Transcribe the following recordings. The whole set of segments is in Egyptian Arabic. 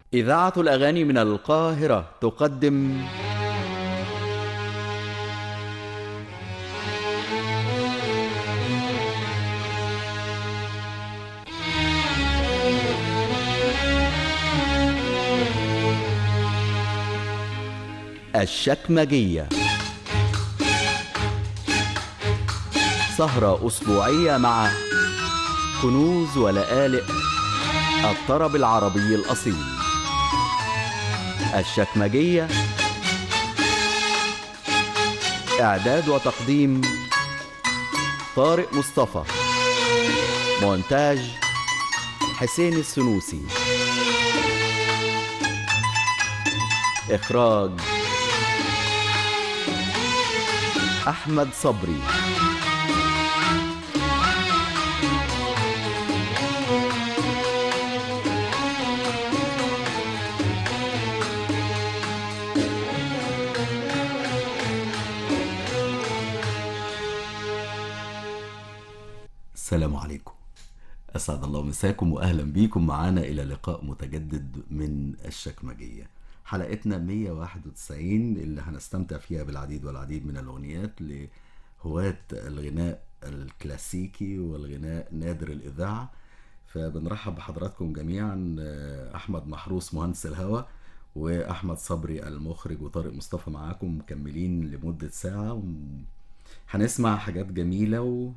إذاعة الأغاني من القاهرة تقدم الشكمجية سهرة أسبوعية مع كنوز ولآلئ الطرب العربي الأصيل الشكمجية إعداد وتقديم طارق مصطفى مونتاج حسين السنوسي إخراج أحمد صبري السلام عليكم أسعد الله مساكم وأهلا بيكم معانا إلى لقاء متجدد من الشكمجية حلقتنا 191 اللي هنستمتع فيها بالعديد والعديد من الأغنيات لهواة الغناء الكلاسيكي والغناء نادر الإذاعة فبنرحب بحضراتكم جميعا أحمد محروس مهندس الهوى وأحمد صبري المخرج وطارق مصطفى معاكم مكملين لمدة ساعة هنسمع حاجات جميلة و...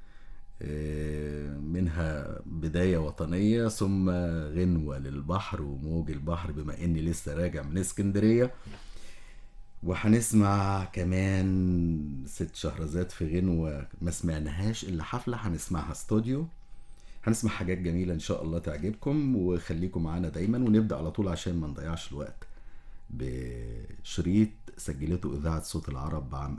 منها بداية وطنية ثم غنوة للبحر وموج البحر بما اني لسه راجع من اسكندرية وهنسمع كمان ست شهرزاد في غنوة ما سمعناهاش الا حفلة هنسمعها استوديو هنسمع حاجات جميلة ان شاء الله تعجبكم وخليكم معانا دايما ونبدأ على طول عشان ما نضيعش الوقت بشريط سجلته إذاعة صوت العرب عام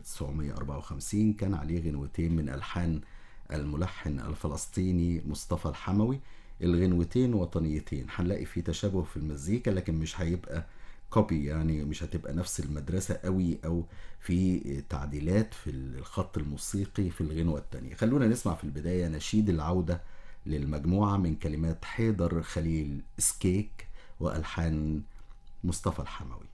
1954 كان عليه غنوتين من ألحان الملحن الفلسطيني مصطفى الحموي الغنوتين وطنيتين هنلاقي في تشابه في المزيكا لكن مش هيبقى كوبي يعني مش هتبقى نفس المدرسة قوي او في تعديلات في الخط الموسيقي في الغنوة التانية خلونا نسمع في البداية نشيد العودة للمجموعة من كلمات حيدر خليل سكيك وألحان مصطفى الحموي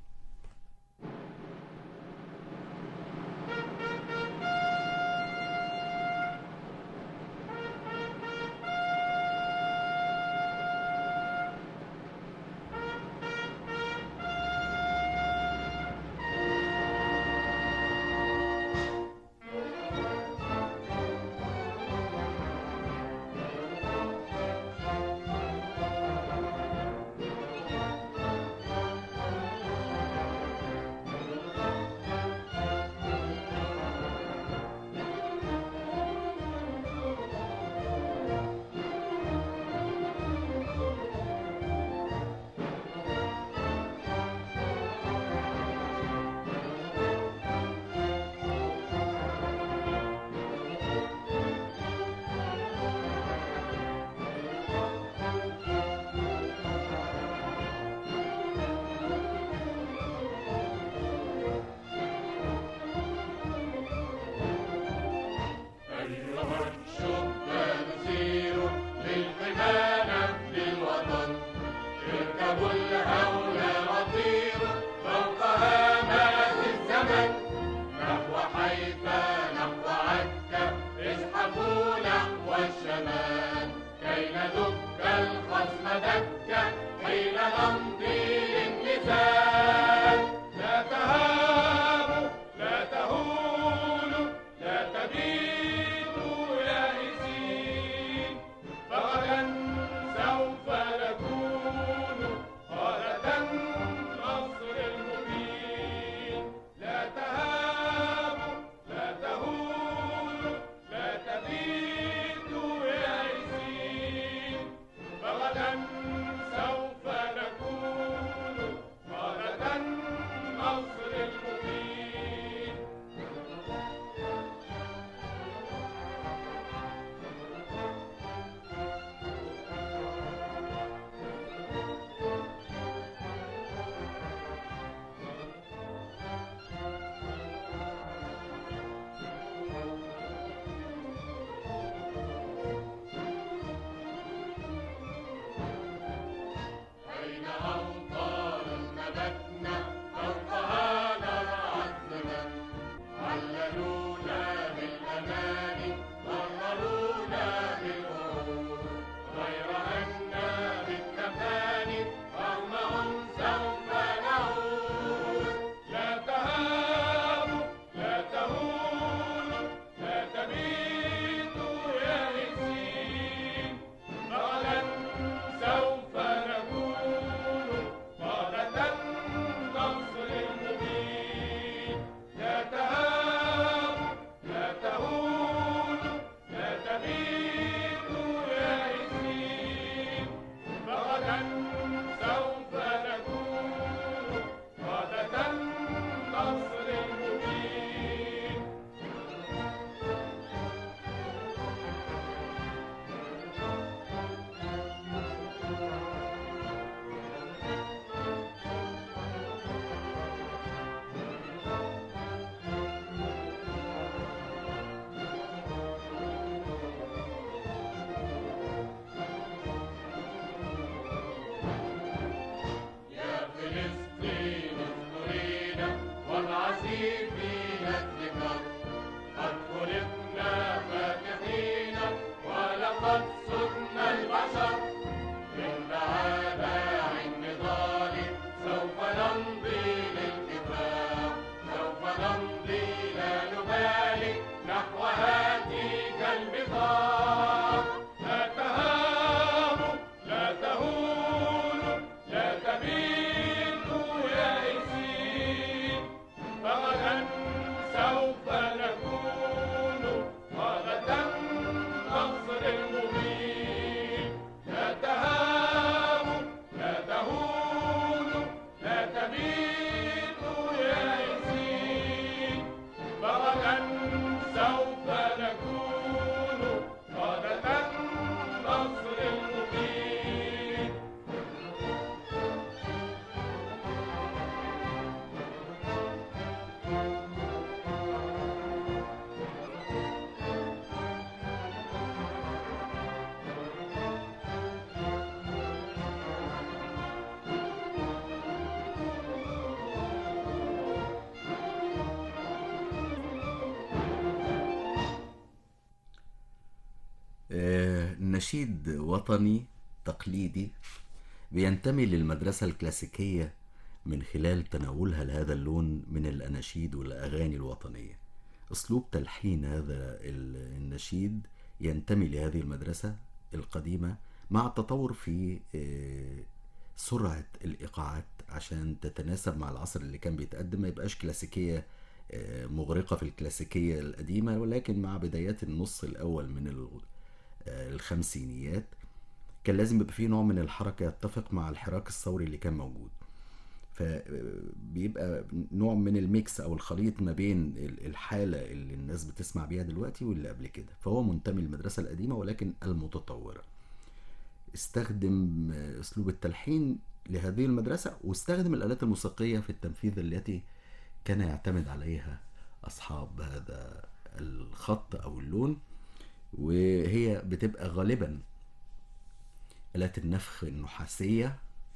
سوف نكون نشيد وطني تقليدي بينتمي للمدرسة الكلاسيكية من خلال تناولها لهذا اللون من الأناشيد والأغاني الوطنية أسلوب تلحين هذا ال- النشيد ينتمي لهذه المدرسة القديمة مع التطور في آه، سرعة الإيقاعات عشان تتناسب مع العصر اللي كان بيتقدم ما يبقاش كلاسيكية آه، مغرقة في الكلاسيكية القديمة ولكن مع بدايات النص الأول من ال- آه، الخمسينيات كان لازم يبقى فيه نوع من الحركة يتفق مع الحراك الثوري اللي كان موجود فبيبقى نوع من الميكس او الخليط ما بين ال- الحاله اللي الناس بتسمع بيها دلوقتي واللي قبل كده فهو منتمي للمدرسه القديمه ولكن المتطوره استخدم اسلوب التلحين لهذه المدرسه واستخدم الالات الموسيقيه في التنفيذ التي كان يعتمد عليها اصحاب هذا الخط او اللون وهي بتبقى غالبا آلات النفخ النحاسية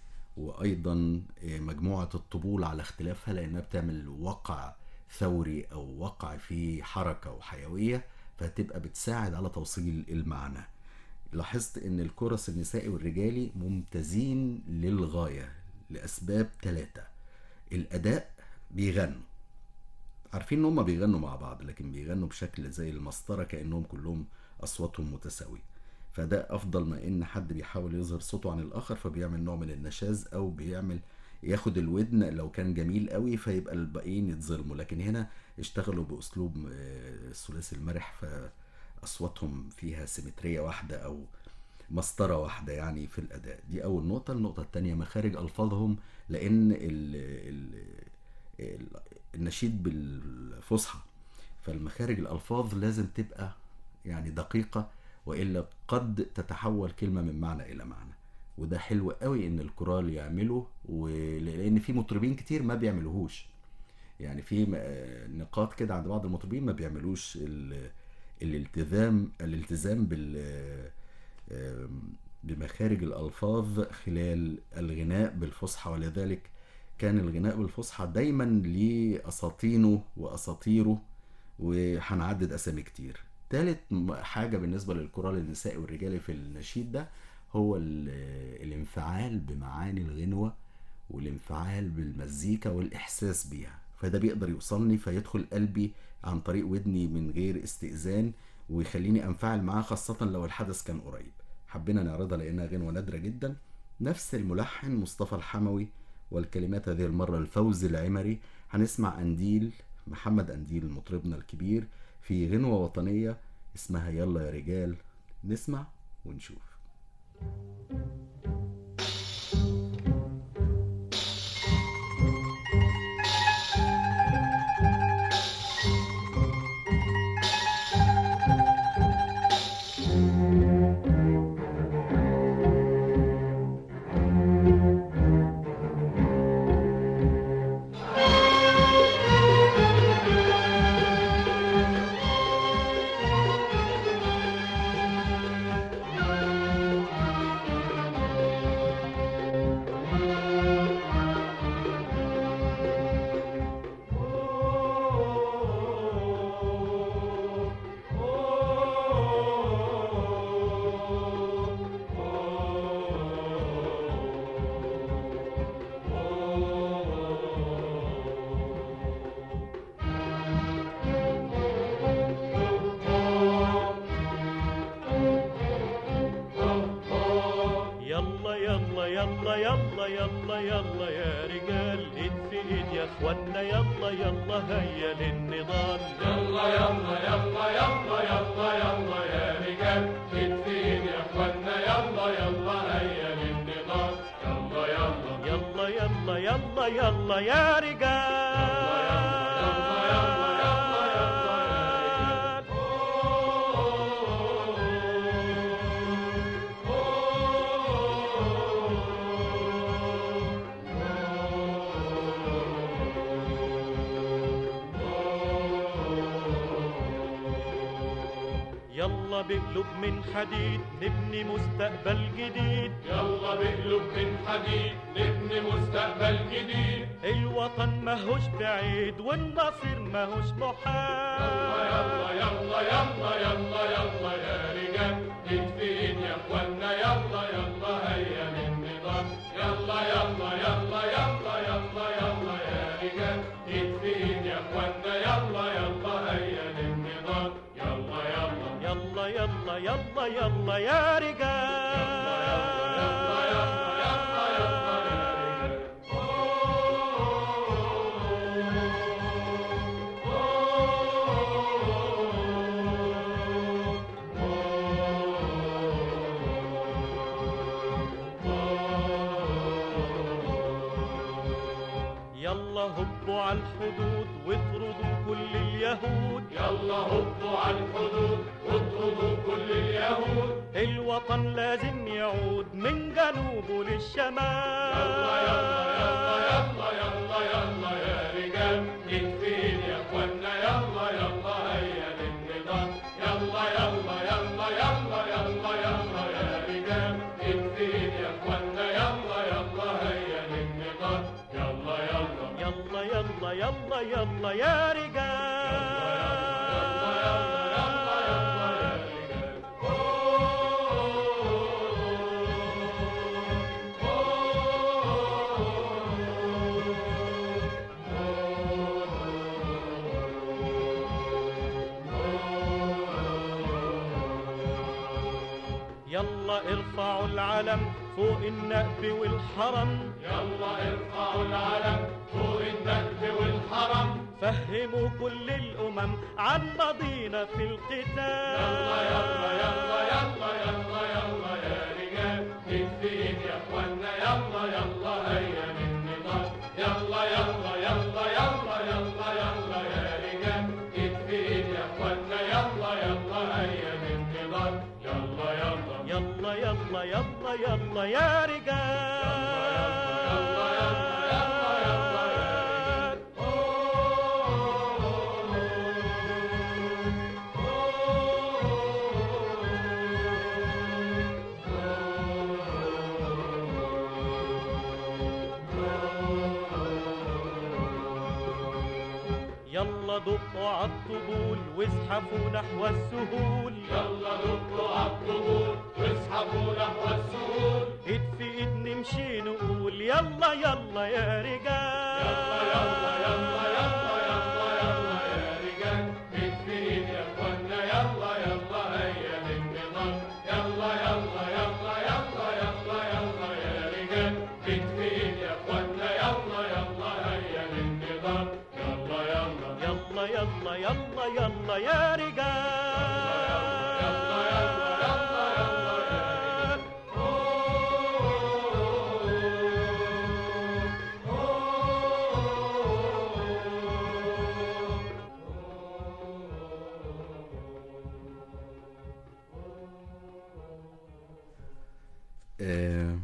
وأيضا مجموعة الطبول على اختلافها لأنها بتعمل وقع ثوري أو وقع فيه حركة وحيوية فتبقى بتساعد على توصيل المعنى لاحظت ان الكورس النسائي والرجالي ممتازين للغاية لأسباب ثلاثة الأداء بيغنوا عارفين ان هم بيغنوا مع بعض لكن بيغنوا بشكل زي المسطرة كأنهم كلهم أصواتهم متساوية فده أفضل ما إن حد بيحاول يظهر صوته عن الآخر فبيعمل نوع من النشاز أو بيعمل ياخد الودن لو كان جميل قوي فيبقى الباقيين يتظلموا لكن هنا اشتغلوا بأسلوب آه، الثلاثي المرح فأصواتهم فيها سيمترية واحدة أو مسطرة واحدة يعني في الأداء دي أول نقطة النقطة التانية مخارج ألفاظهم لأن ال ال ال النشيد بالفصحى فالمخارج الألفاظ لازم تبقى يعني دقيقة وإلا قد تتحول كلمة من معنى إلى معنى وده حلو قوي إن الكورال يعمله ولأن في مطربين كتير ما بيعملوهوش يعني في م- نقاط كده عند بعض المطربين ما بيعملوش ال- الالتزام الالتزام بال آم، بمخارج الألفاظ خلال الغناء بالفصحى ولذلك كان الغناء بالفصحى دايما ليه أساطينه وأساطيره وهنعدد أسامي كتير تالت م- حاجة بالنسبة للكورال النسائي والرجالي في النشيد ده هو ال- الانفعال بمعاني الغنوة والانفعال بالمزيكا والإحساس بيها فده بيقدر يوصلني فيدخل قلبي عن طريق ودني من غير استئذان ويخليني أنفعل معاه خاصة لو الحدث كان قريب حبينا نعرضها لأنها غنوة نادرة جدا نفس الملحن مصطفى الحموي والكلمات هذه المرة الفوز العمري هنسمع أنديل محمد أنديل مطربنا الكبير في غنوة وطنية اسمها يلا يا رجال نسمع ونشوف يلا يلا يلا يلا يلا يلا يا رجال ايد في ايد يا اخوانا يلا يلا هيا للنضال يلا يلا يلا يلا يلا يلا يا رجال ايد يا اخوانا يلا يلا هيا للنضال يلا يلا يلا يلا يلا يلا يا رجال يلا يلا يلا يلا يا رجال. يلا بقلوب من حديد نبني مستقبل جديد يلا بقلوب من حديد نبني مستقبل جديد الوطن ماهوش بعيد والنصير ماهوش يلا محال يلا يلا يلا يلا يلا يا رجال ايد في ايد يا يلا هبوا على الحدود واطردوا كل اليهود يلا هبوا على الحدود واطردوا كل اليهود الوطن لازم يعود من جنوبه للشمال يلا يلا يلا يلا يلا يا رجال ايد يا اخوانا يلا يلا هيا للنضال يلا يلا يلا يلا يلا يلا يا رجال ايد يا اخوانا يلا يلا هيا للنضال يلا يلا يلا يلا يلا يلا يا رجال يلا ارفعوا العلم فوق النقب والحرم يلا ارفعوا العلم فوق النجد والحرم فهموا كل الأمم عن ماضينا في القتال يلا يلا يلا يلا يلا يلا يا رجال ايد في ايد يا اخوانا يلا يلا هيا للنضال يلا يلا يلا يلا يلا يلا يا رجال ايد في ايد يا اخوانا يلا يلا هيا للنضال يلا يلا يلا يلا يلا يلا يا رجال يلا دقوا عالطبول وازحفوا نحو السهول يلا دقوا عالطبول واسحبوا نحو السهول ايد في ايد نمشي نقول يلا يلا يا رجال يلا يلا يلا يلا يلا يلا يا رجال ايد في ايد يا اخوانا يلا يلا هيا للنضال يلا يلا يلا يلا يلا يلا يا رجال ايد في ايد يا اخوانا يلا يلا هيا للنضال يلا يلا يلا يلا يلا يلا يا رجال يلا يلا يلا يلا يا آه،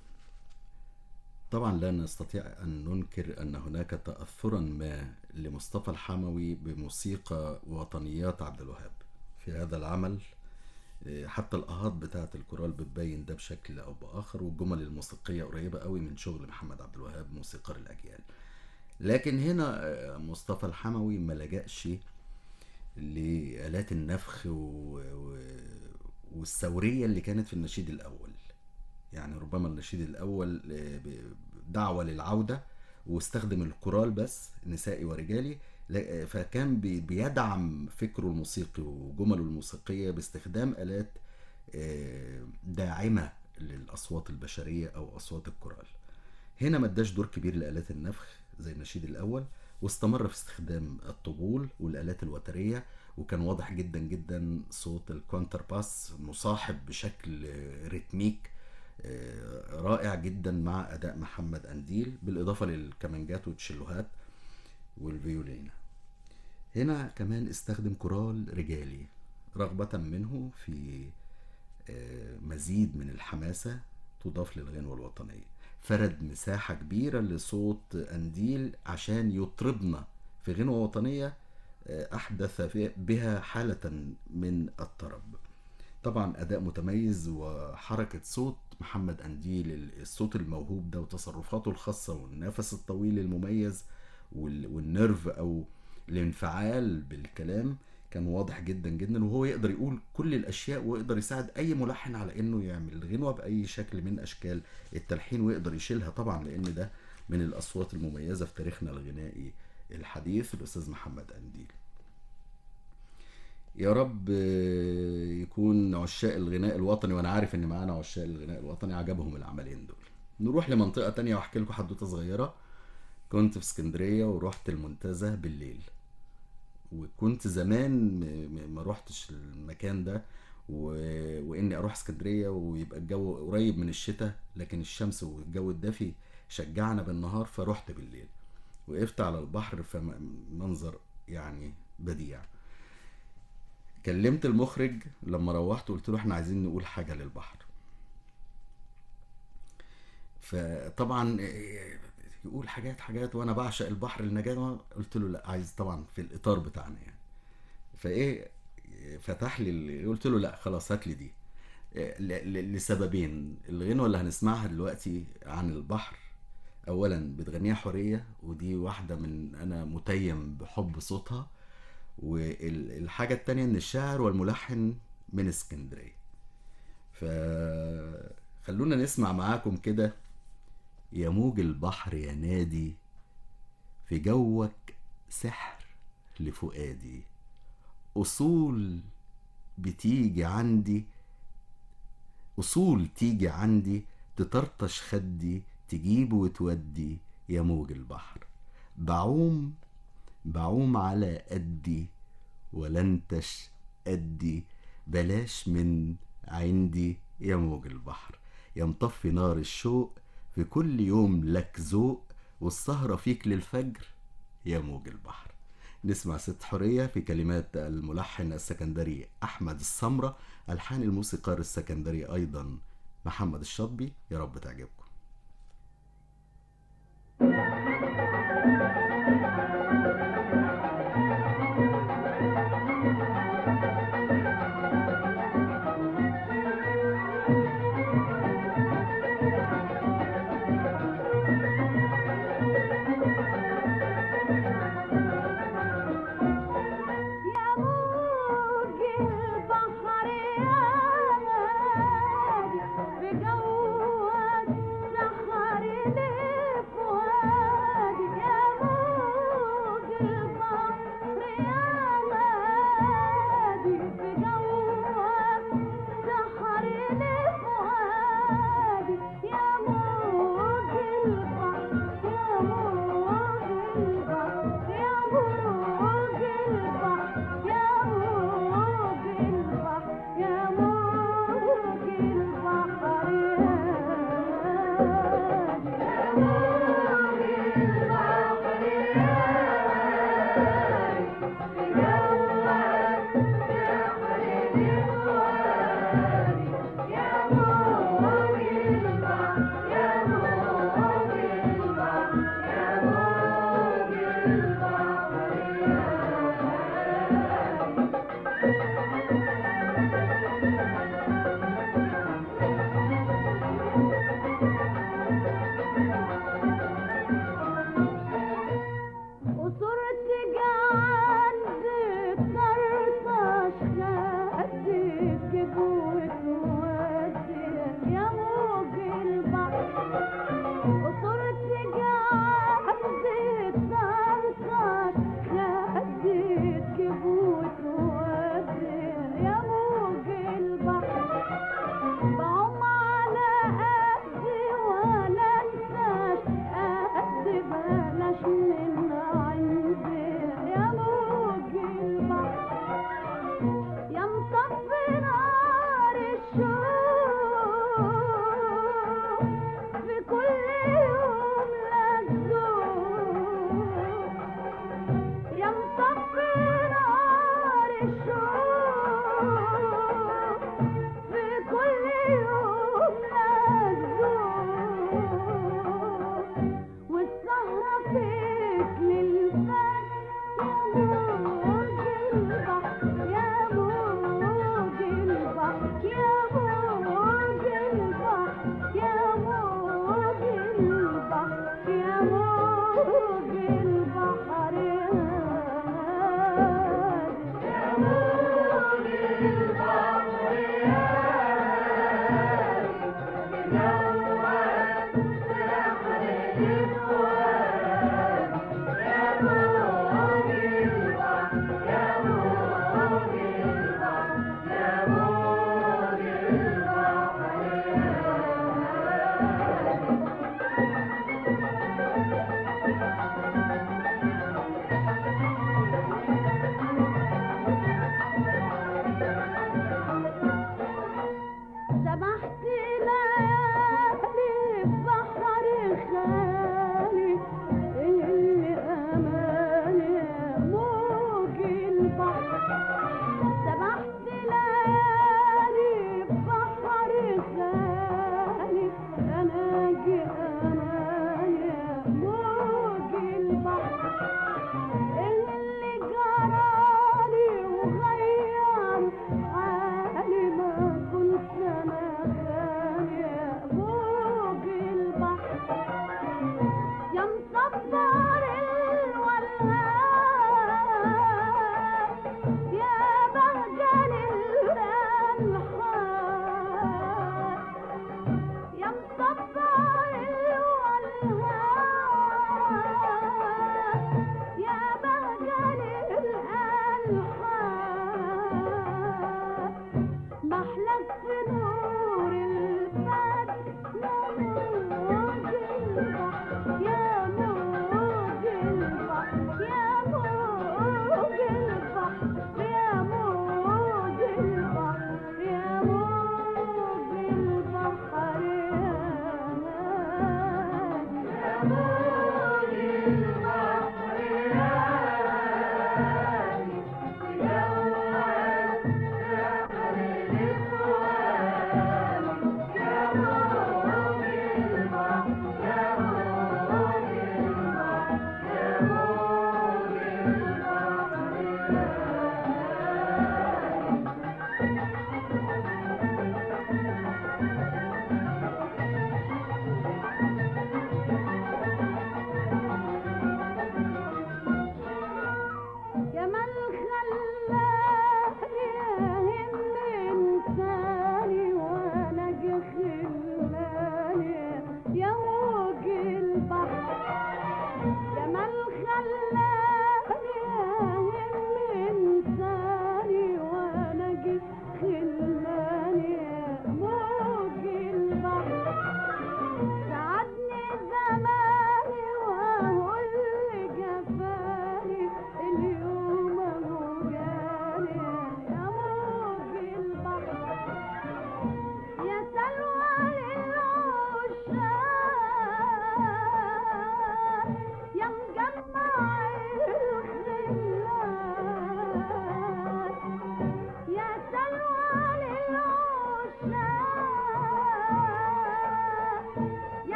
طبعا لا نستطيع أن ننكر أن هناك تأثرا ما لمصطفى الحموي بموسيقى وطنيات عبد الوهاب في هذا العمل آه، حتى الآهات بتاعة الكورال بتبين ده بشكل أو بآخر والجمل الموسيقية قريبة قوي من شغل محمد عبد الوهاب موسيقار الأجيال لكن هنا آه، مصطفى الحموي ما لجأش لآلات النفخ و... و... والثورية اللي كانت في النشيد الأول يعني ربما النشيد الأول آه، ب- دعوة للعودة واستخدم الكورال بس نسائي ورجالي لا- آه، فكان بي- بيدعم فكره الموسيقي وجمله الموسيقية باستخدام آلات آه، داعمة للأصوات البشرية أو أصوات الكورال هنا ما اداش دور كبير لآلات النفخ زي النشيد الأول واستمر في استخدام الطبول والآلات الوترية وكان واضح جدا جدا صوت الكونتر باس مصاحب بشكل آه، ريتميك آه، رائع جدا مع أداء محمد أنديل بالإضافة للكمانجات والتشيلوهات والفيولينا هنا كمان استخدم كورال رجالي رغبة منه في آه، مزيد من الحماسة تضاف للغنوة الوطنية فرد مساحة كبيرة لصوت أنديل عشان يطربنا في غنوة وطنية آه، أحدث في- بها حالة من الطرب طبعا أداء متميز وحركة صوت محمد أنديل الصوت الموهوب ده وتصرفاته الخاصة والنفس الطويل المميز وال- والنرف أو الانفعال بالكلام كان واضح جدا جدا وهو يقدر يقول كل الاشياء ويقدر يساعد اي ملحن على انه يعمل الغنوه باي شكل من اشكال التلحين ويقدر يشيلها طبعا لان ده من الاصوات المميزه في تاريخنا الغنائي الحديث الاستاذ محمد انديل يا رب آه، يكون عشاق الغناء الوطني وانا عارف ان معانا عشاق الغناء الوطني عجبهم العملين دول نروح لمنطقه تانية واحكي لكم حدوته صغيره كنت في اسكندريه ورحت المنتزه بالليل وكنت زمان م- م- ما روحتش المكان ده و... واني اروح اسكندريه ويبقى الجو قريب من الشتاء لكن الشمس والجو الدافي شجعنا بالنهار فروحت بالليل وقفت على البحر فمنظر يعني بديع كلمت المخرج لما روحت قلت له احنا عايزين نقول حاجة للبحر فطبعا يقول حاجات حاجات وانا بعشق البحر النجاة قلت له لا عايز طبعا في الاطار بتاعنا يعني فايه فتح لي ال- قلت له لا خلاص هات لي دي ل- ل- لسببين الغنوة اللي هنسمعها دلوقتي عن البحر اولا بتغنيها حورية ودي واحدة من انا متيم بحب صوتها والحاجة التانية ان الشاعر والملحن من اسكندرية فخلونا نسمع معاكم كده يا موج البحر يا نادي في جوك سحر لفؤادي أصول بتيجي عندي أصول تيجي عندي تطرطش خدي تجيب وتودي يا موج البحر بعوم بعوم على قدي ولا انتش قدي بلاش من عندي يا موج البحر يا مطفي نار الشوق في كل يوم لك ذوق والسهرة فيك للفجر يا موج البحر نسمع ست حورية في كلمات الملحن السكندري أحمد السمرة ألحان الموسيقار السكندري أيضا محمد الشطبي يا رب تعجبكم يا موج البحر يا نادي بجوك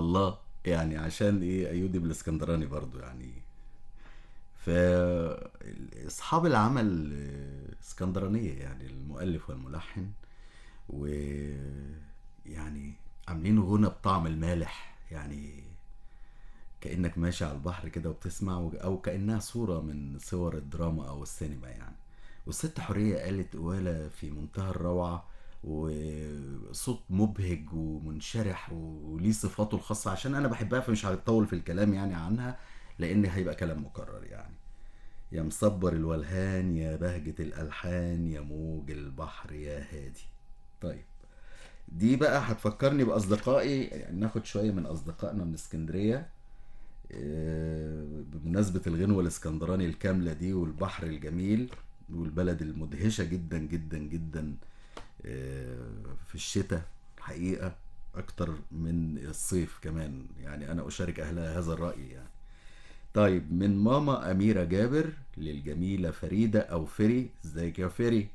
الله يعني عشان ايه ايودي بالاسكندراني برضو يعني ف اصحاب العمل آه، اسكندرانيه يعني المؤلف والملحن و يعني عاملين غنى بطعم المالح يعني كانك ماشي على البحر كده وبتسمع و- او كانها صوره من صور الدراما او السينما يعني والست حوريه قالت قواله في منتهى الروعه وصوت مبهج ومنشرح وليه صفاته الخاصه عشان انا بحبها فمش هطول في الكلام يعني عنها لان هيبقى كلام مكرر يعني يا مصبر الولهان يا بهجة الألحان يا موج البحر يا هادي طيب دي بقى هتفكرني بأصدقائي يعني ناخد شوية من أصدقائنا من اسكندرية آه، بمناسبة الغنوة الاسكندراني الكاملة دي والبحر الجميل والبلد المدهشة جدا جدا جدا آه، في الشتاء حقيقة أكتر من الصيف كمان يعني أنا أشارك أهلها هذا الرأي يعني طيب من ماما أميرة جابر للجميلة فريدة أو فري ازيك يا فري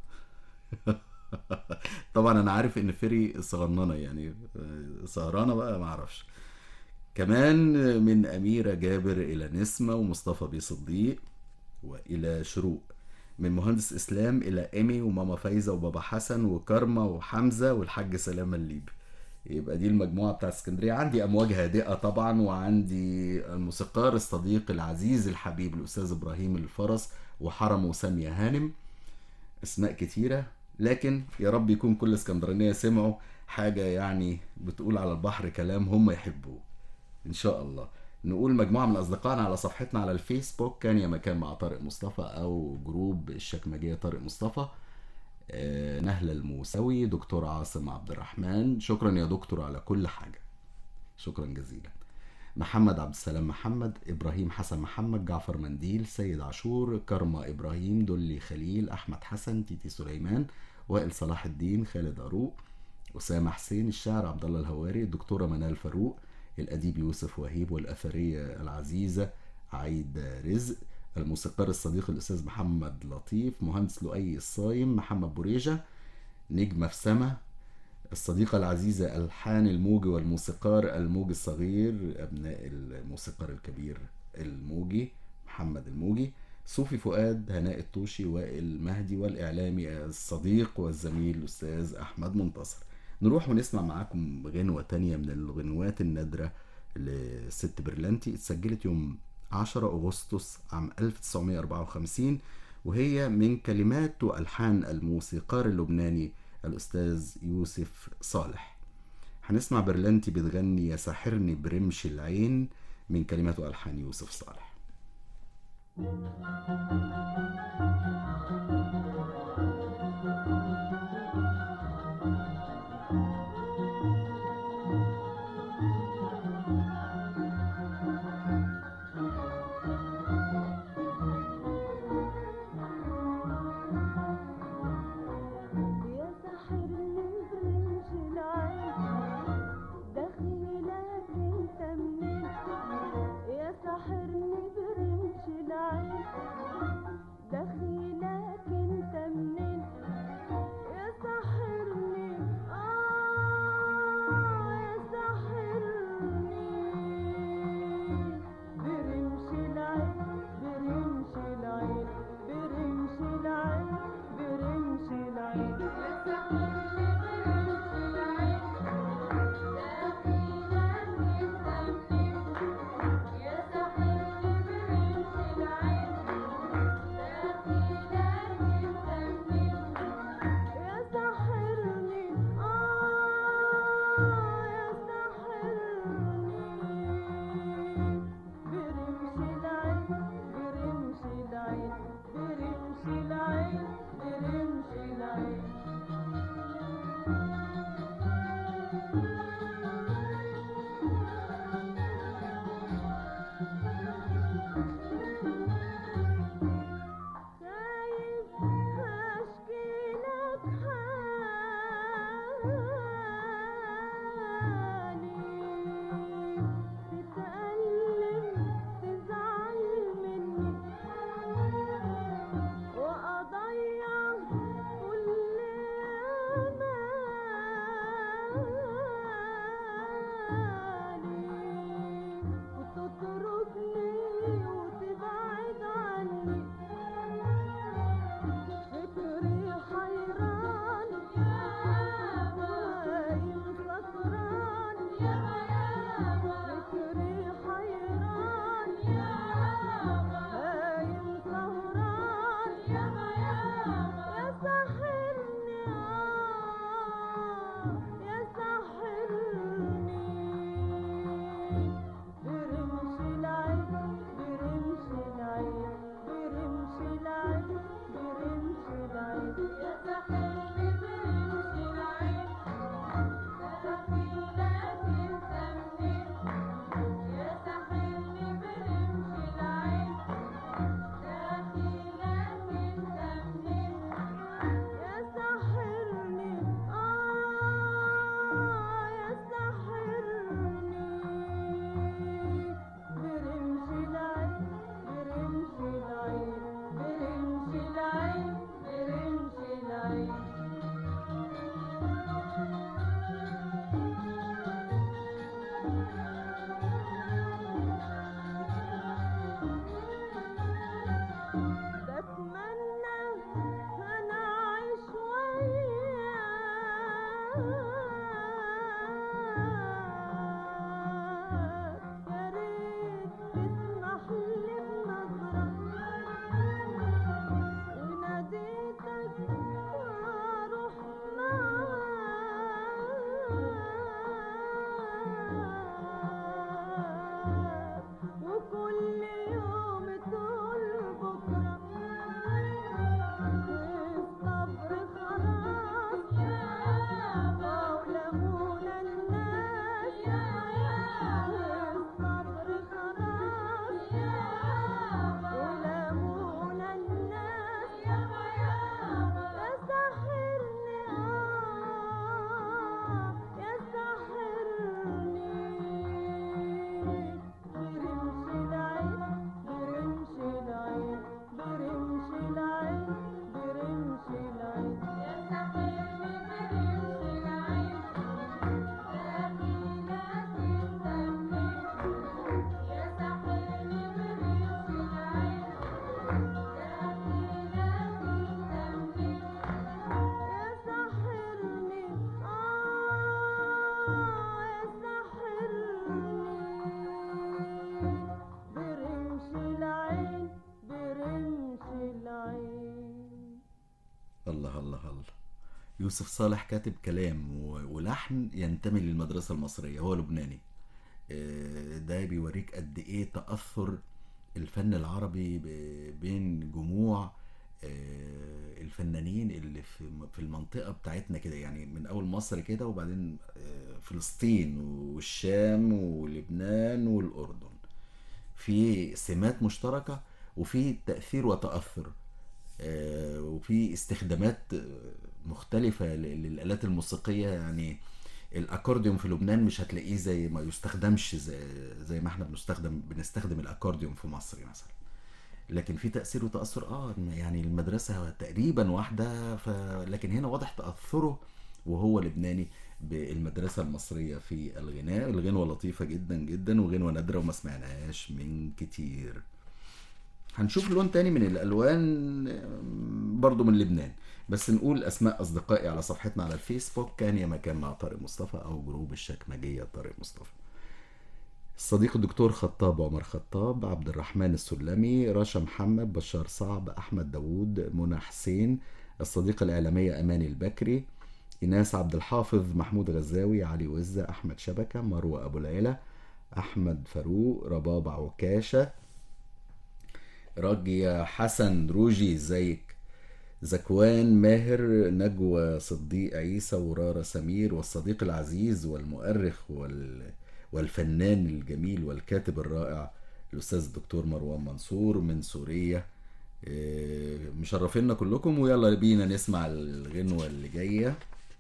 طبعا أنا عارف إن فري صغننة يعني آه، سهرانة بقى معرفش كمان من أميرة جابر إلى نسمة ومصطفى بيه صديق وإلى شروق من مهندس إسلام إلى إيمي وماما فايزة وبابا حسن وكارما وحمزة والحاج سلامة الليبي يبقى دي المجموعة بتاع اسكندرية عندي أمواج هادئة طبعا وعندي الموسيقار الصديق العزيز الحبيب الأستاذ إبراهيم الفرس وحرمه سامية هانم اسماء كتيره لكن يا رب يكون كل اسكندرانيه سمعوا حاجه يعني بتقول على البحر كلام هم يحبوه ان شاء الله نقول مجموعه من اصدقائنا على صفحتنا على الفيسبوك كان يا مكان مع طارق مصطفى او جروب الشكمجيه طارق مصطفى آه، نهله الموسوي دكتور عاصم عبد الرحمن شكرا يا دكتور على كل حاجه شكرا جزيلا محمد عبد السلام محمد ابراهيم حسن محمد جعفر منديل سيد عاشور كرمة ابراهيم دلي خليل احمد حسن تيتي سليمان وائل صلاح الدين خالد عروق اسامه حسين الشاعر عبد الله الهواري الدكتوره منال فاروق الاديب يوسف وهيب والاثريه العزيزه عايده رزق الموسيقار الصديق الاستاذ محمد لطيف مهندس لؤي الصايم محمد بوريجه نجمه في سما الصديقة العزيزة ألحان الموجي والموسيقار الموجي الصغير أبناء الموسيقار الكبير الموجي محمد الموجي صوفي فؤاد هناء الطوشي وائل مهدي والإعلامي الصديق والزميل الأستاذ أحمد منتصر نروح ونسمع معاكم غنوة تانية من الغنوات النادرة لست برلانتي اتسجلت يوم 10 أغسطس عام 1954 وهي من كلمات وألحان الموسيقار اللبناني الأستاذ يوسف صالح هنسمع برلانتي بتغني يا ساحرني برمش العين من كلمات وألحان يوسف صالح يا ساحرني برمش العين دخيلك انت منين يا ساحرني برمش العين دخيلك يوسف صالح كاتب كلام و- ولحن ينتمي للمدرسة المصرية هو لبناني آه، ده بيوريك قد ايه تأثر الفن العربي ب- بين جموع آه، الفنانين اللي في في المنطقة بتاعتنا كده يعني من أول مصر كده وبعدين آه، فلسطين والشام ولبنان والأردن في سمات مشتركة وفي تأثير وتأثر آه، وفي استخدامات آه، مختلفة ل- للآلات الموسيقية يعني الأكورديون في لبنان مش هتلاقيه زي ما يستخدمش زي, زي ما احنا بنستخدم بنستخدم الأكورديون في مصر مثلا لكن في تأثير وتأثر اه يعني المدرسة تقريبا واحدة ف... لكن هنا واضح تأثره وهو لبناني بالمدرسة المصرية في الغناء الغنوة لطيفة جدا جدا وغنوة نادرة وما سمعناهاش من كتير هنشوف لون تاني من الالوان آم، برضو من لبنان بس نقول اسماء اصدقائي على صفحتنا على الفيسبوك كان يا مكان مع طارق مصطفى او جروب الشكمجيه طارق مصطفى الصديق الدكتور خطاب عمر خطاب عبد الرحمن السلمي رشا محمد بشار صعب احمد داوود منى حسين الصديقه الاعلاميه اماني البكري ايناس عبد الحافظ محمود غزاوي علي وزة احمد شبكه مروه ابو العلا احمد فاروق رباب عكاشه راجية حسن روجي ازيك زكوان ماهر نجوى صديق عيسى ورارة سمير والصديق العزيز والمؤرخ وال... والفنان الجميل والكاتب الرائع الأستاذ الدكتور مروان منصور من سوريا إيه، مشرفينا كلكم ويلا بينا نسمع الغنوة اللي جاية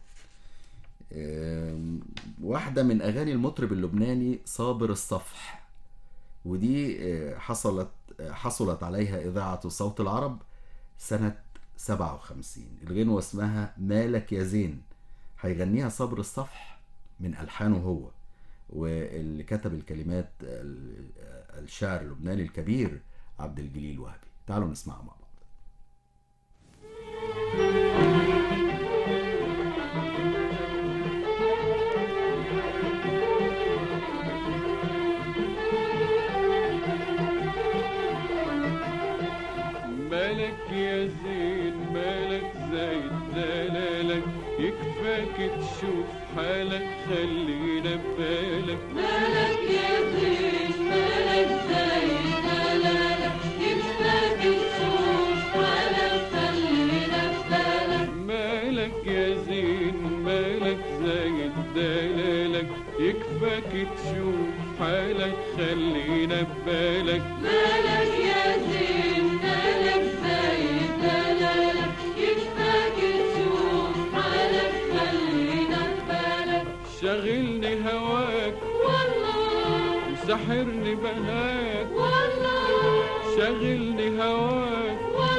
إيه، واحدة من أغاني المطرب اللبناني صابر الصفح ودي آه، حصلت آه، حصلت عليها إذاعة صوت العرب سنة 57 الغنوة اسمها مالك يا زين هيغنيها صبر الصفح من ألحانه هو واللي كتب الكلمات ال- الشاعر اللبناني الكبير عبد الجليل وهبي تعالوا نسمعها مع بعض مالك يا زين مالك زايد دلالك يكفاك تشوف حالك خلينا ببالك مالك يا زين مالك زايد دلالك يكفاك تشوف حالك خلينا ببالك مالك يا زين مالك زايد دلالك يكفاك تشوف حالك خلينا ببالك مالك يا زين مالك زايد دلالك يكفاك تشوف حالك خلينا ببالك شغلني هواك والله وسحرني بهاك والله شغلني هواك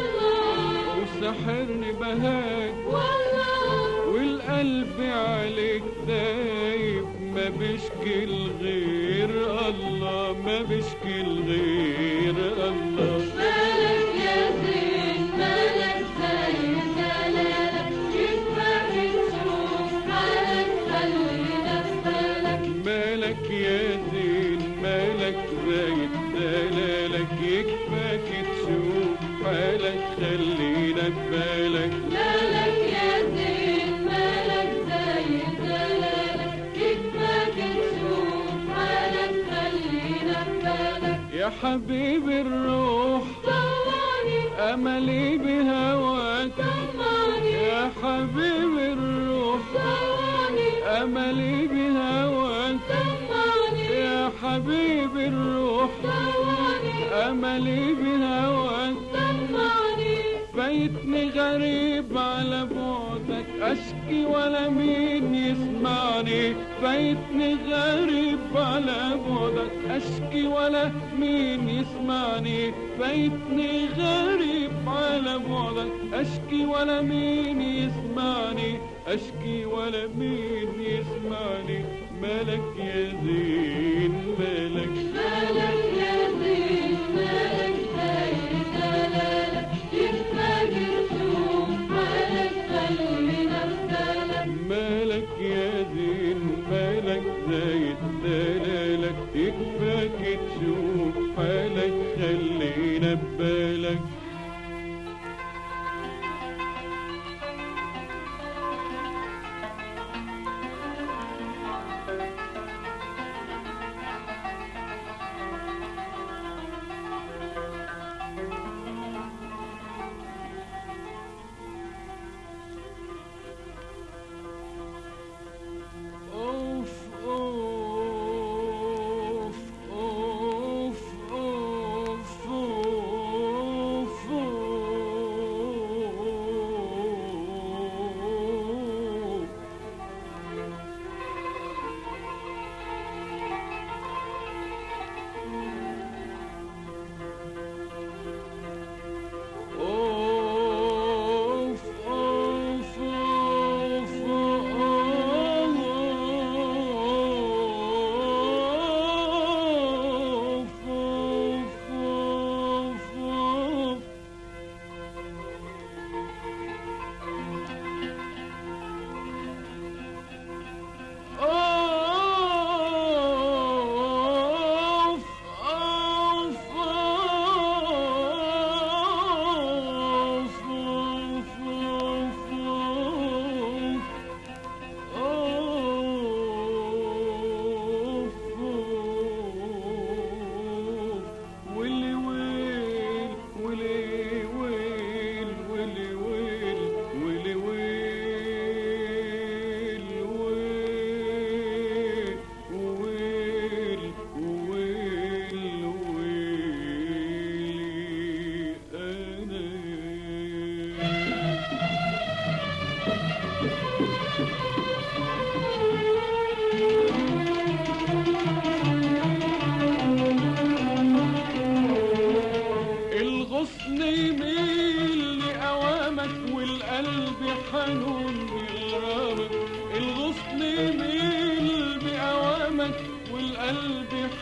والله وسحرني بهاك والله والقلب عليك دايب ما بشكي الغير الله ما بشكي الغير الله مالك يا زين مالك زايد دلالك يكفاك تشوف حالك خلينا ببالك مالك يا زين مالك زايد دلالك يكفاك تشوف حالك خلينا ببالك مالك يا زين مالك زايد دلالك يكفاك تشوف حالك خلينا ببالك يا حبيب الروح طواني أملي بهواك طماني يا حبيب الروح طواني أملي بهواك طماني يا حبيب الروح طواني أملي بهواك طماني فايتني غريب على بعدك أشكي ولا مين يسمعني فايتني غريب على بعدك أشكي ولا مين يسمعني فايتني غريب على بعدك أشكي ولا مين يسمعني أشكي ولا مين يسمعني مالك يا زين مالك مالك يا زين مالك زايد دلالك يكفاك تشوف حالك خلينا ببالك مالك يا زين مالك زايد دلالك يكفاك تشوف حالك خلينا ببالك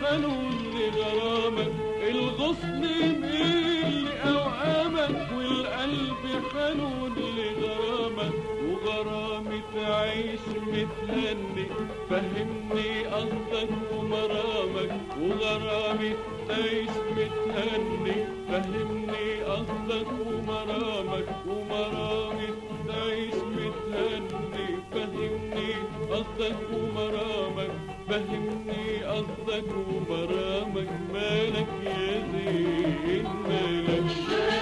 حنون لغرامك الغصن يميل لأوهامك والقلب حنون لغرامك وغرامي تعيش متهني فهمني قصدك ومرامك وغرامي تعيش متهني فهمني قصدك ومرامك ومرامي تعيش متهني فهمني قصدك ومرامك فهمني قصدك ومرامك مالك يا زين مالك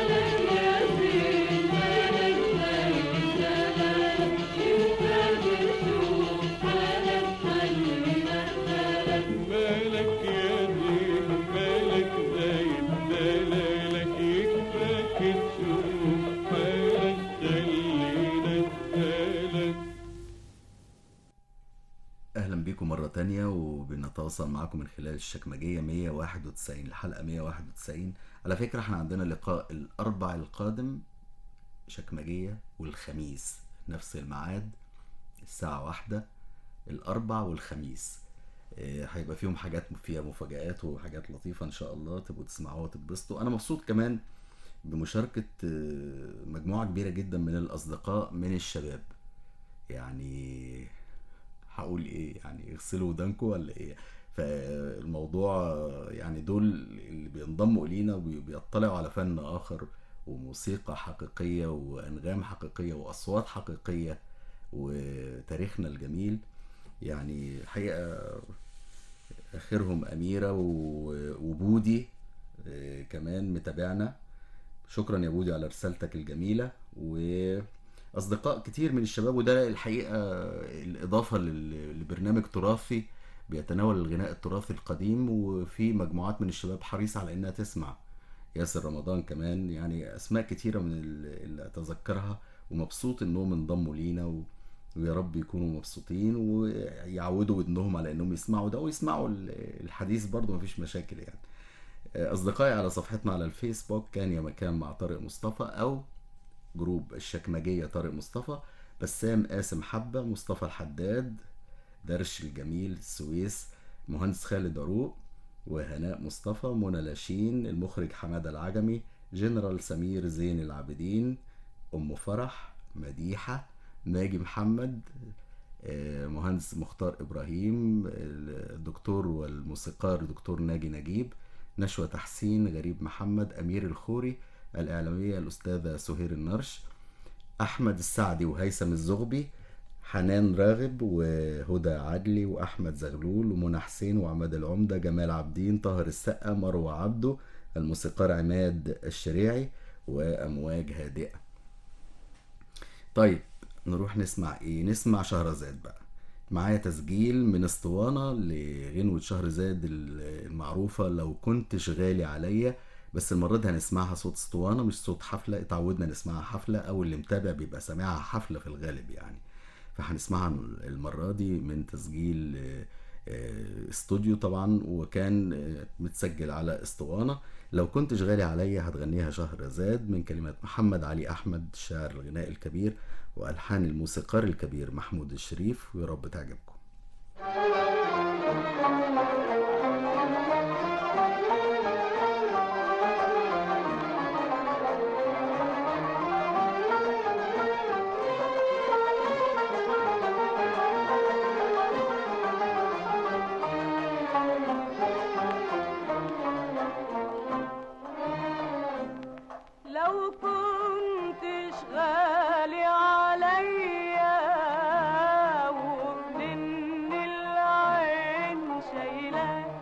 مالك يا زين مالك زايد دلالك يكفاك تشوف مالك خلينا نسألك اهلا بيكم مرة تانية وبنتواصل معاكم من خلال الشكمجية 191 الحلقة 191 على فكرة احنا عندنا لقاء الاربع القادم شكمجية والخميس نفس الميعاد الساعة واحدة الاربع والخميس آه، هيبقى فيهم حاجات فيها مفاجآت وحاجات لطيفة ان شاء الله تبقوا تسمعوها وتتبسطوا انا مبسوط كمان بمشاركة آه، مجموعة كبيرة جدا من الاصدقاء من الشباب يعني هقول ايه يعني اغسلوا ودانكم ولا ايه فالموضوع يعني دول اللي بينضموا الينا وبيطلعوا على فن اخر وموسيقى حقيقية وانغام حقيقية واصوات حقيقية وتاريخنا الجميل يعني الحقيقة اخرهم اميرة و- وبودي آه، كمان متابعنا شكرا يا بودي على رسالتك الجميلة وأصدقاء كتير من الشباب وده الحقيقة الإضافة لل- لبرنامج تراثي بيتناول الغناء التراثي القديم وفي مجموعات من الشباب حريصة على إنها تسمع ياسر رمضان كمان يعني أسماء كتيرة من ال- اللي أتذكرها ومبسوط إنهم انضموا لينا و... ويا رب يكونوا مبسوطين ويعودوا ودنهم على إنهم يسمعوا ده ويسمعوا ال- الحديث برضه مفيش مشاكل يعني أصدقائي على صفحتنا على الفيسبوك كان يا مكان مع طارق مصطفى أو جروب الشكمجية طارق مصطفى بسام قاسم حبة مصطفى الحداد درش الجميل السويس مهندس خالد عروق وهناء مصطفى منى لاشين المخرج حمادة العجمي جنرال سمير زين العابدين أم فرح مديحة ناجي محمد آه، مهندس مختار إبراهيم الدكتور والموسيقار دكتور ناجي نجيب نشوى تحسين غريب محمد أمير الخوري الإعلامية الأستاذة سهير النرش أحمد السعدي وهيثم الزغبي حنان راغب وهدى عدلي وأحمد زغلول ومنى حسين وعماد العمدة جمال عبدين طاهر السقا مروة عبده الموسيقار عماد الشريعي وأمواج هادئة طيب نروح نسمع ايه نسمع شهرزاد بقى معايا تسجيل من اسطوانة لغنوة شهرزاد المعروفة لو كنتش غالي عليا بس المرة دي هنسمعها صوت اسطوانة مش صوت حفلة اتعودنا نسمعها حفلة او اللي متابع بيبقى سامعها حفلة في الغالب يعني فهنسمعها المرة دي من تسجيل آه، آه، استوديو طبعا وكان آه، متسجل على اسطوانة لو كنتش غالي عليا هتغنيها شهرزاد من كلمات محمد علي أحمد شاعر الغناء الكبير وألحان الموسيقار الكبير محمود الشريف ويا رب تعجبكم لو كنتش غالي عليا ومن العين شايلاك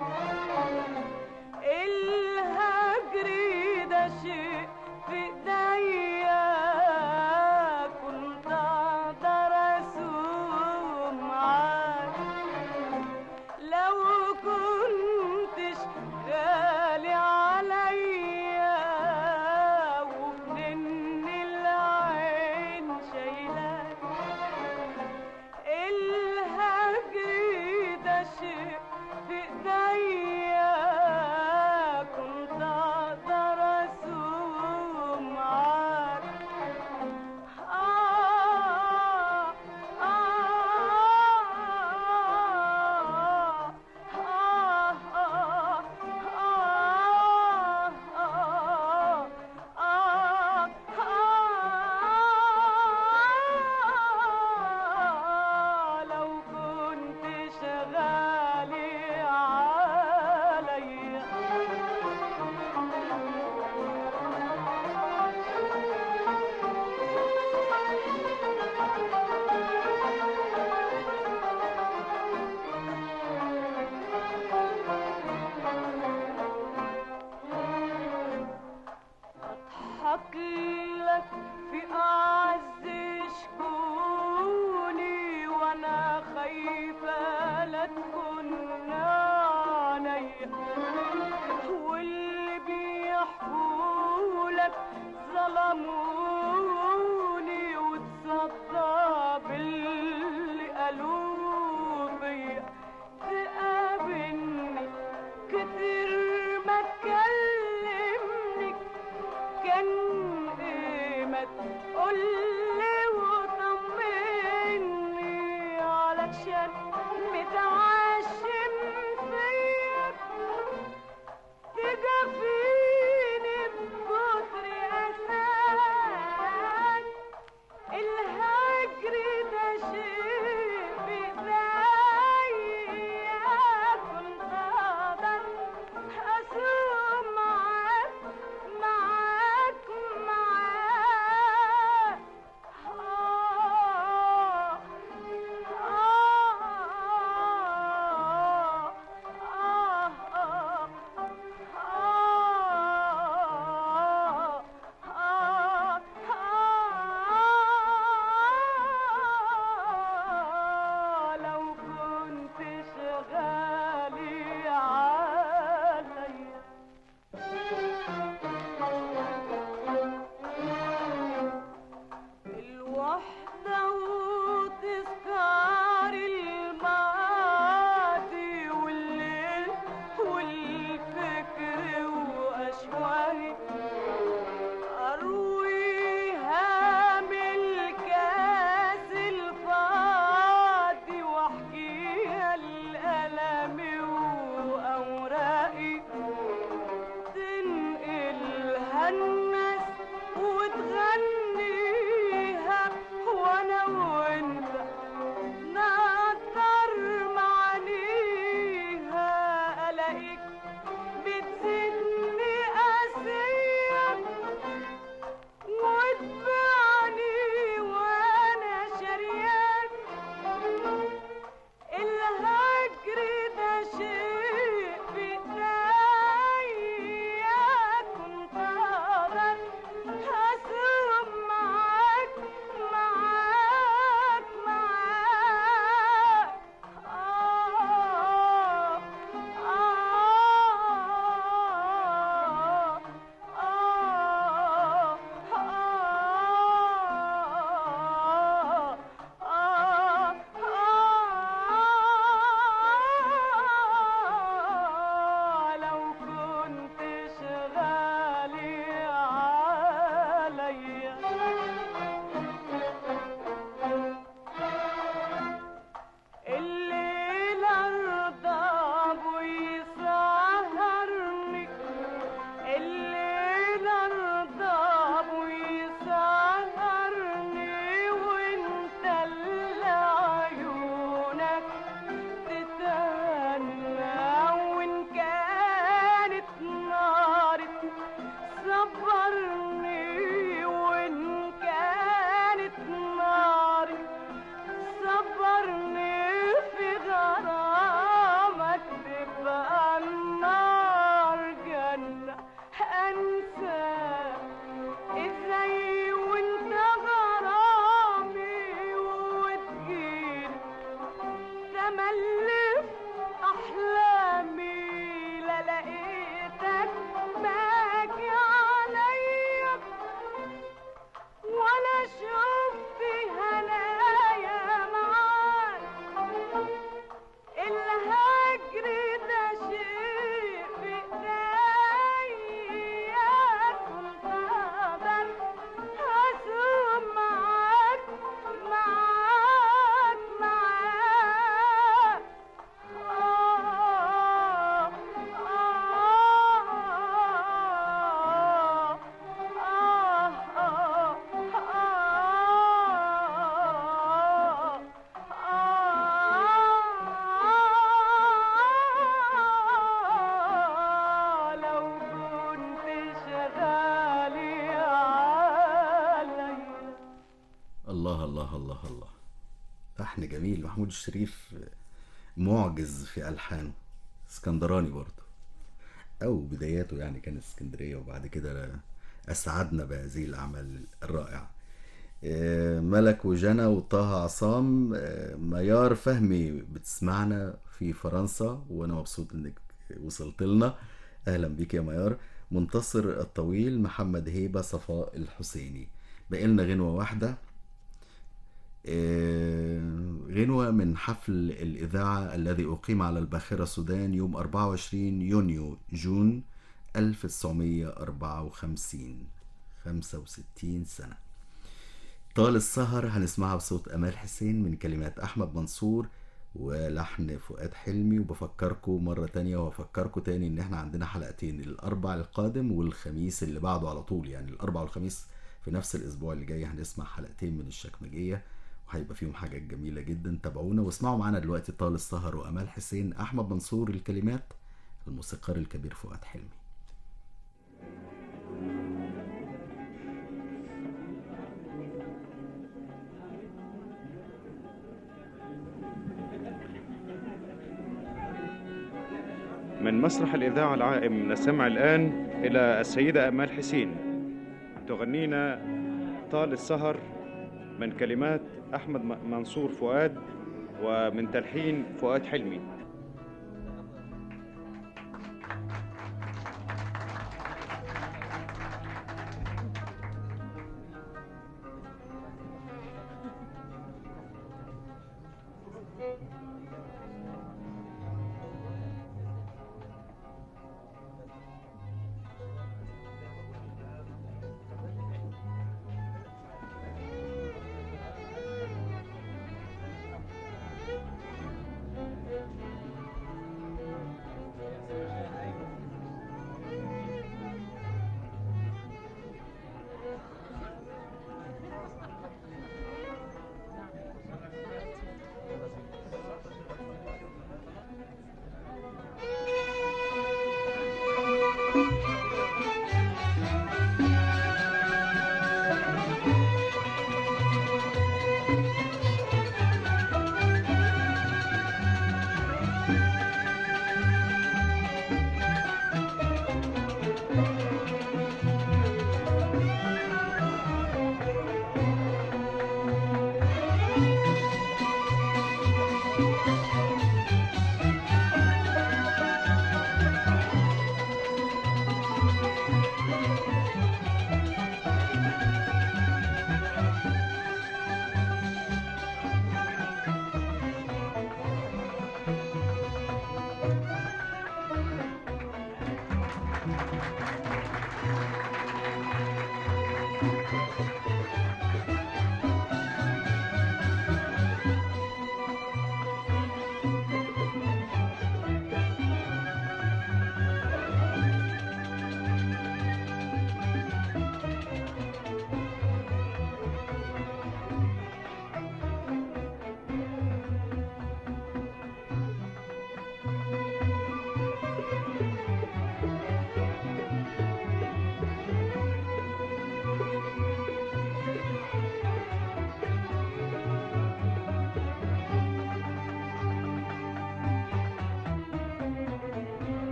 الهجر ده شيء في ايديا كنت اقدر اسوق معاك لو كنتش غالي عليا ومن العين شايلاك الهجر ده شيء في ايديا كنت اقدر اسوق محفولك ظلموني وتصدى باللي قالوا فيا تقابلني كتير ما تكلمني كان ايه ما تقولي وطمني علشان متعشم فيك تجافيني بكتر أساك الهجر ده شيء بإيديا كنت أقدر أسوق معاك معاك معاك آه لو كنت شغالي عليا الوحدة وتذكار الماضي والليل والفكر وأشواقي أرويها من الكاس الفاضي وأحكيها لألمي وأوراقي تنقلها الناس وتغنيها وانا وانت نقدر معانيها الاقيك بتزيدني قاسية وتبعني وانا شريان الهجر ده شيء بإيديا كنت أقدر أسوق معاك معاك معاك آه آه آه آه آه لو كنت شغالي عليا الليل ارضى ويسهرني الليل ارضى ويسهرني وانت اللي عيونك تتهنى وان كانت ناري صبرني وان كانت ناري صبرني في غرامك تبقى النار جنة أنساك إزاي وانت غرامي وتجيلي تملف أحلامي لا لقيتك باكي عليا ولا شفت هنايا معاك الهجر ده شيء بإيديا كنت أقدر أسوق معاك معاك معاك آه لو كنت شغالي عليا الله الله الله الله لحن جميل محمود الشريف معجز في ألحانه اسكندراني برضه أو بداياته يعني كانت اسكندرية وبعد كده أسعدنا بهذه الأعمال الرائعة آه، ملك وجنى وطه عصام آه، ميار فهمي بتسمعنا في فرنسا وأنا مبسوط إنك وصلت لنا أهلا بيك يا ميار منتصر الطويل محمد هيبة صفاء الحسيني بقيلنا غنوة واحدة آه، غنوة من حفل الإذاعة الذي أقيم على الباخرة السودان يوم 24 يونيو جون 1954 65 سنة طال السهر هنسمعها بصوت أمال حسين من كلمات أحمد منصور ولحن فؤاد حلمي وبفكركم مرة تانية وأفكركم تاني إن إحنا عندنا حلقتين الأربع القادم والخميس اللي بعده على طول يعني الأربع والخميس في نفس الأسبوع اللي جاي هنسمع حلقتين من الشكمجية وهيبقى فيهم حاجات جميلة جدا تابعونا واسمعوا معانا دلوقتي طال السهر وأمال حسين أحمد منصور الكلمات الموسيقار الكبير فؤاد حلمي من مسرح الإذاعة العائم نستمع الآن إلى السيدة أمال حسين تغنينا طال السهر من كلمات أحمد م- منصور فؤاد ومن تلحين فؤاد حلمي Thank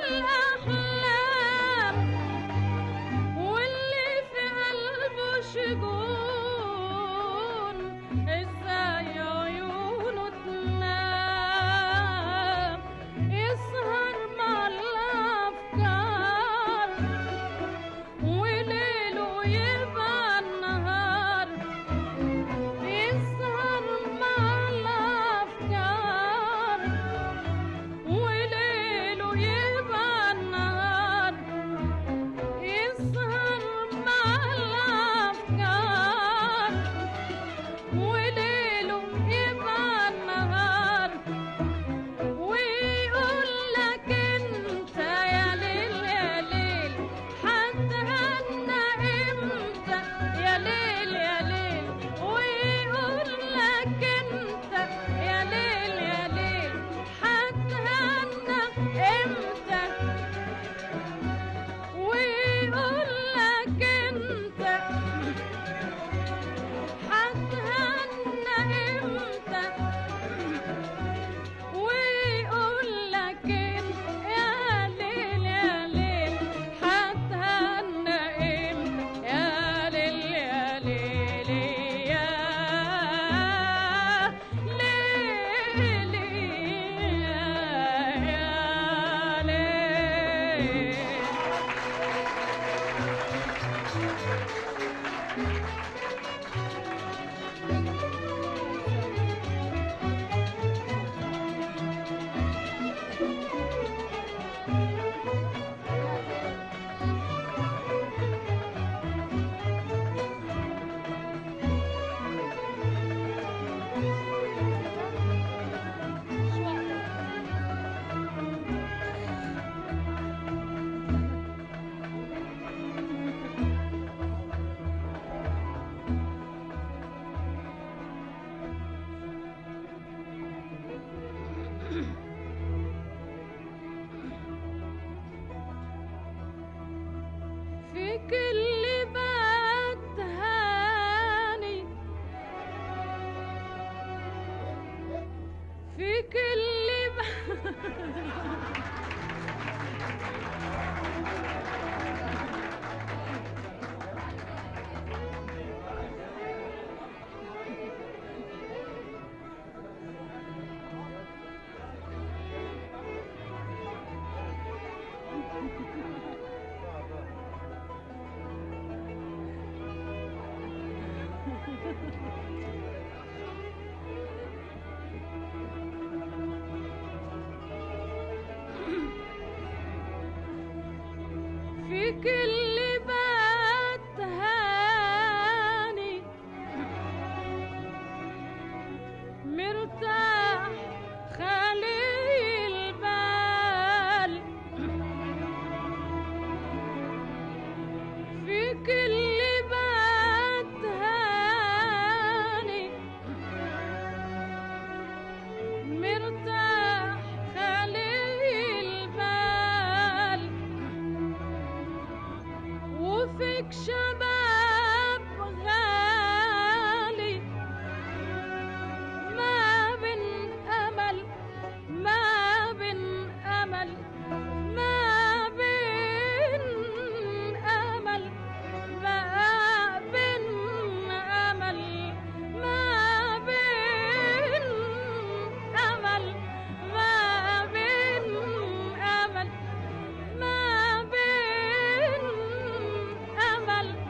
الأحلام واللي في قلبه شجون ازاي عيونه تنام يسهر مع الأفكار وليله يبقى النهار يسهر مع الأفكار وليله يبقى النهار يسهر مع الأفكار وليله يبقى النهار ويقول لك انت يا ليل يا ليل هتهنى امتى يا ليل يا ليل ويقول لك انت يا ليل يا ليل هتهنى امتى ويقول لك انت هتهنى امتى ويقول لك انت يا ليل يا ليل هتهنى امتى يا ليل يا ليل يا ليل يا ليل في كل بات هاني في كل بات في كل بات هاني مرتاح خالي البال في كل بات هاني مرتاح خالي البال وفيك شباب غالي ما بين أمل ما بين أمل ما بين أمل ما بين أمل ما بين أمل ما بين أمل ما بين أمل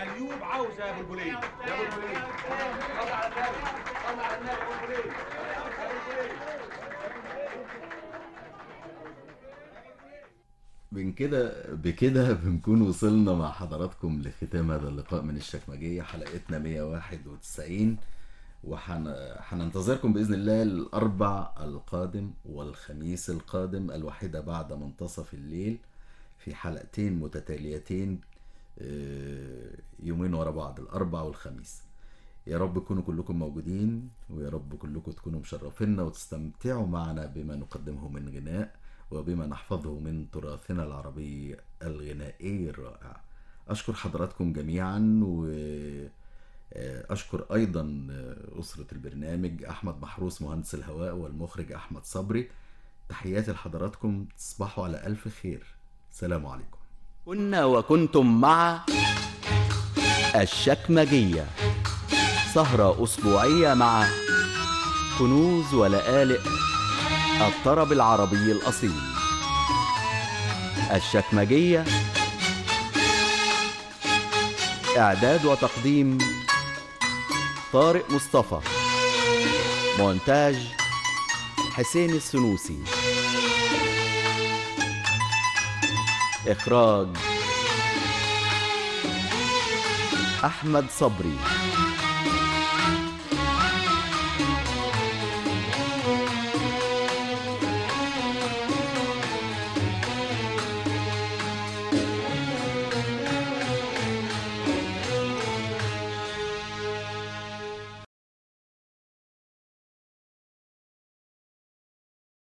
ايوب عاوزه يا بلبلين يا بلبلين صل على النبي صل على النبي يا بلبلين يا بلبلين من كده بكده بنكون وصلنا مع حضراتكم لختام هذا اللقاء من الشكمجية حلقتنا 191 وحننتظركم بإذن الله الأربع القادم والخميس القادم الواحدة بعد منتصف الليل في حلقتين متتاليتين آه، يومين ورا بعض الأربع والخميس يا رب تكونوا كلكم موجودين ويا رب كلكم تكونوا مشرفينا وتستمتعوا معنا بما نقدمه من غناء وبما نحفظه من تراثنا العربي الغنائي الرائع أشكر حضراتكم جميعا وأشكر أيضا أسرة البرنامج أحمد محروس مهندس الهواء والمخرج أحمد صبري تحياتي لحضراتكم تصبحوا على ألف خير سلام عليكم كنا وكنتم مع الشكمجية سهرة أسبوعية مع كنوز ولآلئ الطرب العربي الأصيل الشكمجية إعداد وتقديم طارق مصطفى مونتاج حسين السنوسي إخراج أحمد صبري